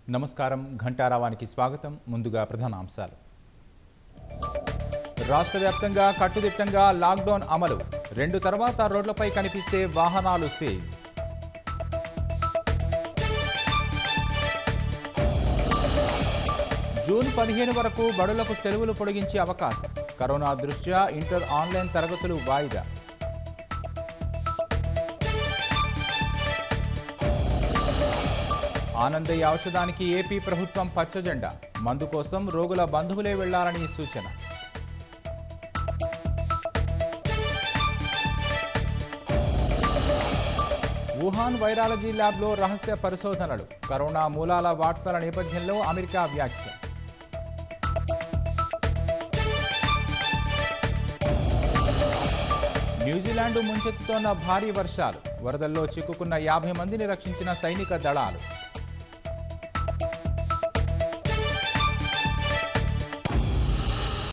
నమస్కారం ఘంటారావానికి స్వాగతం ముందుగా ప్రధాన అంశాలు రాష్ట్ర వ్యాప్తంగా కట్టుదిట్టంగా లాక్డౌన్ అమలు రెండు తర్వాత రోడ్లపై కనిపిస్తే వాహనాలు సీజ్ జూన్ పదిహేను వరకు బడులకు సెలవులు పొడిగించే అవకాశం కరోనా దృష్ట్యా ఇంటర్ ఆన్లైన్ తరగతులు వాయిదా ఆనందయ్య ఔషధానికి ఏపీ ప్రభుత్వం పచ్చజెండా మందు కోసం రోగుల బంధువులే వెళ్లాలని సూచన వుహాన్ వైరాలజీ ల్యాబ్లో రహస్య పరిశోధనలు కరోనా మూలాల వార్తల నేపథ్యంలో అమెరికా వ్యాఖ్య న్యూజిలాండ్ ముంచెత్తుతోన్న భారీ వర్షాలు వరదల్లో చిక్కుకున్న యాభై మందిని రక్షించిన సైనిక దళాలు